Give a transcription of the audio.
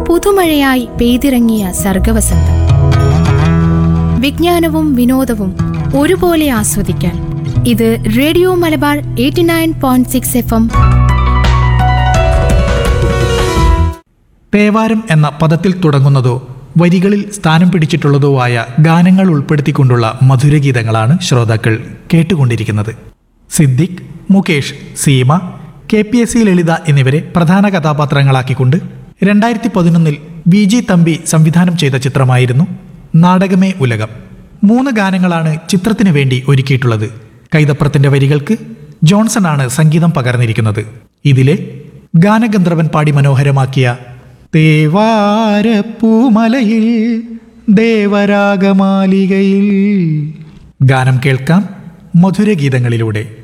പുതുമഴയായി പെയ്തിറങ്ങിയ സർഗവസന്തം വിജ്ഞാനവും വിനോദവും ഒരുപോലെ ആസ്വദിക്കാൻ ഇത് radio Malabar eighty nine point six F M തേവാരം എന്ന പദത്തിൽ തുടങ്ങുന്നതോ വരികളിൽ സ്ഥാനം പിടിച്ചിട്ടുള്ളതോ ആയ ഗാനങ്ങൾ ഉൾപ്പെടുത്തിക്കൊണ്ടുള്ള മധുരഗീതങ്ങളാണ് ശ്രോതാക്കൾ കേട്ടുകൊണ്ടിരിക്കുന്നത് Siddique Mukesh Seema K P S C Lalitha എന്നിവരെ പ്രധാന കഥാപാത്രങ്ങളാക്കിക്കൊണ്ട് രണ്ടായിരത്തി പതിനൊന്നിൽ വി ജി തമ്പി സംവിധാനം ചെയ്ത ചിത്രമായിരുന്നു നാടകമേ ഉലകം മൂന്ന് ഗാനങ്ങളാണ് ചിത്രത്തിന് വേണ്ടി ഒരുക്കിയിട്ടുള്ളത് കൈതപ്രത്തിന്റെ വരികൾക്ക് ജോൺസൺ ആണ് സംഗീതം പകർന്നിരിക്കുന്നത് ഇതിലെ ഗാനഗന്ധർവൻ പാടി മനോഹരമാക്കിയ തേവാരപ്പൂമലയിൽ ദേവരാഗമാലികയിൽ ഗാനം കേൾക്കാം മധുരഗീതങ്ങളിലൂടെ